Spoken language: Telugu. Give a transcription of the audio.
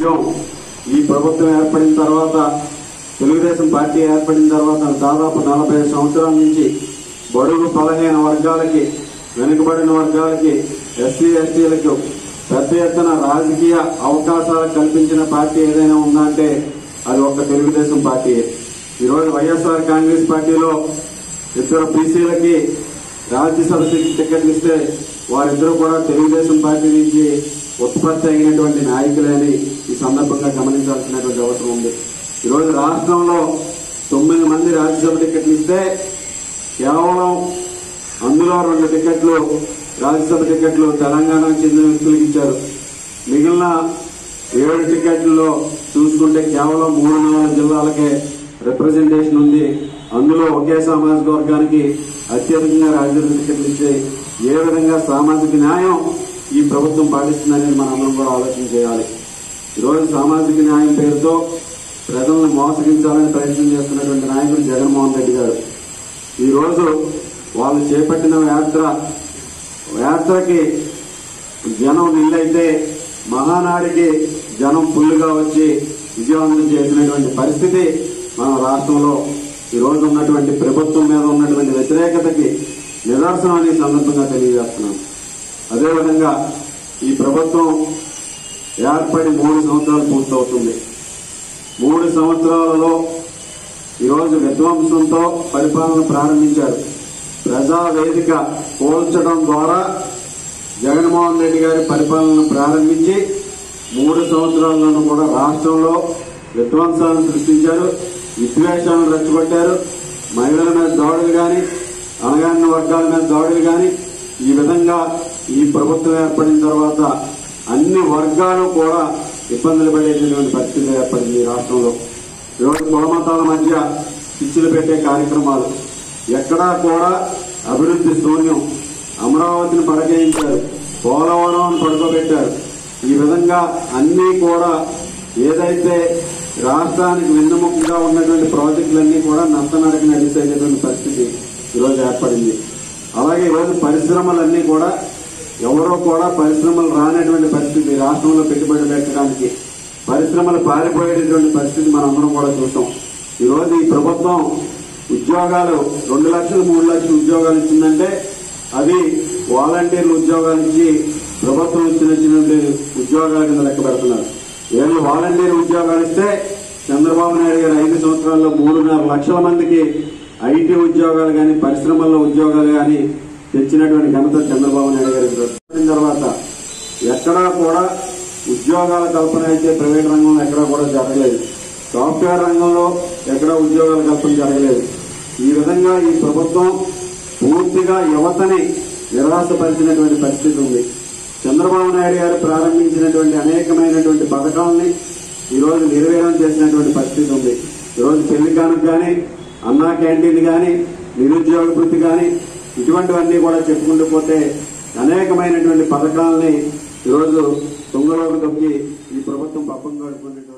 ఉద్యమం ఈ ప్రభుత్వం ఏర్పడిన తర్వాత తెలుగుదేశం పార్టీ ఏర్పడిన తర్వాత దాదాపు నలభై సంవత్సరాల నుంచి బడుగు బలహీన వర్గాలకి వెనుకబడిన వర్గాలకి ఎస్సీ ఎస్టీలకు పెద్ద ఎత్తున రాజకీయ అవకాశాలు కల్పించిన పార్టీ ఏదైనా ఉందంటే అది ఒక్క తెలుగుదేశం పార్టీ ఈరోజు వైఎస్ఆర్ కాంగ్రెస్ పార్టీలో ఇద్దరు బీసీలకి రాజ్యసభ టికెట్లు ఇస్తే వారిద్దరూ కూడా తెలుగుదేశం పార్టీ నుంచి ఉత్పత్తి అయినటువంటి నాయకులని ఈ సందర్భంగా గమనించాల్సినటువంటి అవసరం ఉంది ఈరోజు రాష్ట్రంలో తొమ్మిది మంది రాజ్యసభ టికెట్లు ఇస్తే కేవలం అందులో రెండు టికెట్లు రాజ్యసభ టికెట్లు తెలంగాణకు చెందిన వ్యక్తులకు ఇచ్చారు మిగిలిన ఏడు టికెట్లలో చూసుకుంటే కేవలం మూడు నాలుగు జిల్లాలకే రిప్రజెంటేషన్ ఉంది అందులో ఒకే సామాజిక వర్గానికి అత్యధికంగా రాజ్యసభ టికెట్లు ఇచ్చే ఏ విధంగా సామాజిక న్యాయం ఈ ప్రభుత్వం పాటిస్తుందనేది మనందరం కూడా ఆలోచన చేయాలి ఈరోజు సామాజిక న్యాయం పేరుతో ప్రజలను మోసగించాలని ప్రయత్నం చేస్తున్నటువంటి నాయకుడు జగన్మోహన్ రెడ్డి గారు ఈ రోజు వాళ్ళు చేపట్టిన యాత్ర యాత్రకి జనం నిల్లైతే మహానాడికి జనం ఫుల్లుగా వచ్చి విజయవంతం చేసినటువంటి పరిస్థితి మన రాష్ట్రంలో ఈ రోజు ఉన్నటువంటి ప్రభుత్వం మీద ఉన్నటువంటి వ్యతిరేకతకి నిదర్శనం అనే సందర్భంగా తెలియజేస్తున్నాం అదేవిధంగా ఈ ప్రభుత్వం ఏర్పడి మూడు సంవత్సరాలు పూర్తవుతుంది మూడు సంవత్సరాలలో ఈరోజు విధ్వంసంతో పరిపాలన ప్రారంభించారు ప్రజా వేదిక పోల్చడం ద్వారా జగన్మోహన్ రెడ్డి గారి పరిపాలన ప్రారంభించి మూడు సంవత్సరాల్లోనూ కూడా రాష్ట్రంలో విధ్వంసాలను సృష్టించారు విద్వేషాలను రెచ్చగొట్టారు మహిళల మీద దాడులు గాని అణగారిన వర్గాల మీద దాడులు గాని ఈ విధంగా ఈ ప్రభుత్వం ఏర్పడిన తర్వాత అన్ని వర్గాలు కూడా ఇబ్బందులు పడేటటువంటి పరిస్థితి ఏర్పడింది ఈ రాష్ట్రంలో ఈరోజు కులమతాల మధ్య పిచ్చులు పెట్టే కార్యక్రమాలు ఎక్కడా కూడా అభివృద్ధి శూన్యం అమరావతిని పడకేయించారు పోలవరం పడుకోబెట్టారు ఈ విధంగా అన్నీ కూడా ఏదైతే రాష్ట్రానికి వెన్నుముకగా ఉన్నటువంటి ప్రాజెక్టులన్నీ కూడా నత్తనడక నడిచేటటువంటి పరిస్థితి ఈరోజు ఏర్పడింది అలాగే ఈరోజు పరిశ్రమలన్నీ కూడా ఎవరో కూడా పరిశ్రమలు రానటువంటి పరిస్థితి రాష్ట్రంలో పెట్టుబడి పెట్టడానికి పరిశ్రమలు పారిపోయేటటువంటి పరిస్థితి మనందరం కూడా చూసాం ఈ రోజు ఈ ప్రభుత్వం ఉద్యోగాలు రెండు లక్షలు మూడు లక్షలు ఉద్యోగాలు ఇచ్చిందంటే అవి వాలంటీర్లు ఉద్యోగాలు ఇచ్చి ప్రభుత్వం ఇచ్చినటువంటి ఉద్యోగాల కింద లెక్క పెడుతున్నారు వీళ్ళు వాలంటీర్ ఉద్యోగాలు ఇస్తే చంద్రబాబు నాయుడు గారు ఐదు సంవత్సరాల్లో మూడున్నర లక్షల మందికి ఐటీ ఉద్యోగాలు కానీ పరిశ్రమల్లో ఉద్యోగాలు కానీ తెచ్చినటువంటి ఘనత చంద్రబాబు నాయుడు గారికి వచ్చిన తర్వాత ఎక్కడా కూడా ఉద్యోగాల కల్పన అయితే ప్రైవేట్ రంగంలో ఎక్కడా కూడా జరగలేదు సాఫ్ట్వేర్ రంగంలో ఎక్కడా ఉద్యోగాల కల్పన జరగలేదు ఈ విధంగా ఈ ప్రభుత్వం పూర్తిగా యువతని నిరాశపరిచినటువంటి పరిస్థితి ఉంది చంద్రబాబు నాయుడు గారు ప్రారంభించినటువంటి అనేకమైనటువంటి పథకాలని ఈ రోజు నిర్వీర్యం చేసినటువంటి పరిస్థితి ఉంది ఈ రోజు పెళ్లి కానుక కానీ అన్నా క్యాంటీన్ కానీ నిరుద్యోగ వృత్తి కానీ ఇటువంటివన్నీ కూడా చెప్పుకుంటూ పోతే అనేకమైనటువంటి పథకాలని ఈరోజు తుంగలోకి తొక్కి ఈ ప్రభుత్వం పప్పం గడుపుకున్నటువంటి